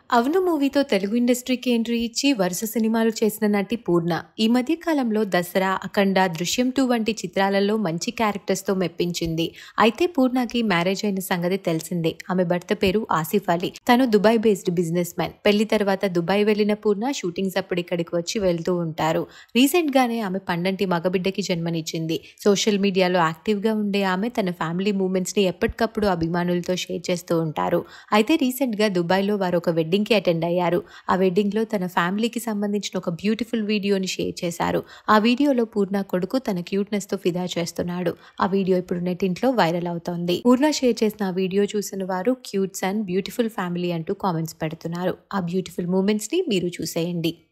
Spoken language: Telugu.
అవును మూవీతో తెలుగు ఇండస్ట్రీకి ఎంట్రీ ఇచ్చి వరుస సినిమాలు చేసిన నటి పూర్ణ ఈ మధ్య కాలంలో దసరా అఖండ దృశ్యం టూ వంటి చిత్రాలలో మంచి క్యారెక్టర్స్తో మెప్పించింది అయితే పూర్ణకి మ్యారేజ్ అయిన సంగతి తెలిసిందే ఆమె భర్త పేరు ఆసిఫ్ అలీ తను దుబాయ్ బేస్డ్ బిజినెస్ మ్యాన్ పెళ్లి తర్వాత దుబాయ్ వెళ్లిన పూర్ణ షూటింగ్స్ అప్పుడు ఇక్కడికి వచ్చి వెళ్తూ ఉంటారు రీసెంట్ గానే ఆమె పండంటి మగబిడ్డకి జన్మనిచ్చింది సోషల్ మీడియాలో యాక్టివ్ గా ఉండే ఆమె తన ఫ్యామిలీ మూమెంట్స్ ని ఎప్పటికప్పుడు అభిమానులతో షేర్ చేస్తూ ఉంటారు అయితే రీసెంట్ గా దుబాయ్ లో వారు ఒక వెడ్డింగ్ కి అటెండ్ అయ్యారు ఆ వెడ్డింగ్ లో తన ఫ్యామిలీకి సంబంధించిన ఒక బ్యూటిఫుల్ వీడియోని షేర్ చేశారు ఆ వీడియోలో పూర్ణ కొడుకు తన క్యూట్నెస్ తో ఫిదా చేస్తున్నాడు ఆ వీడియో ఇప్పుడు నెట్టింట్లో వైరల్ అవుతోంది పూర్ణ షేర్ చేసిన ఆ వీడియో చూసిన వారు క్యూట్స్ అండ్ బ్యూటిఫుల్ ఫ్యామిలీ అంటూ కామెంట్స్ పెడుతున్నారు ఆ బ్యూటిఫుల్ మూమెంట్స్ ని మీరు చూసేయండి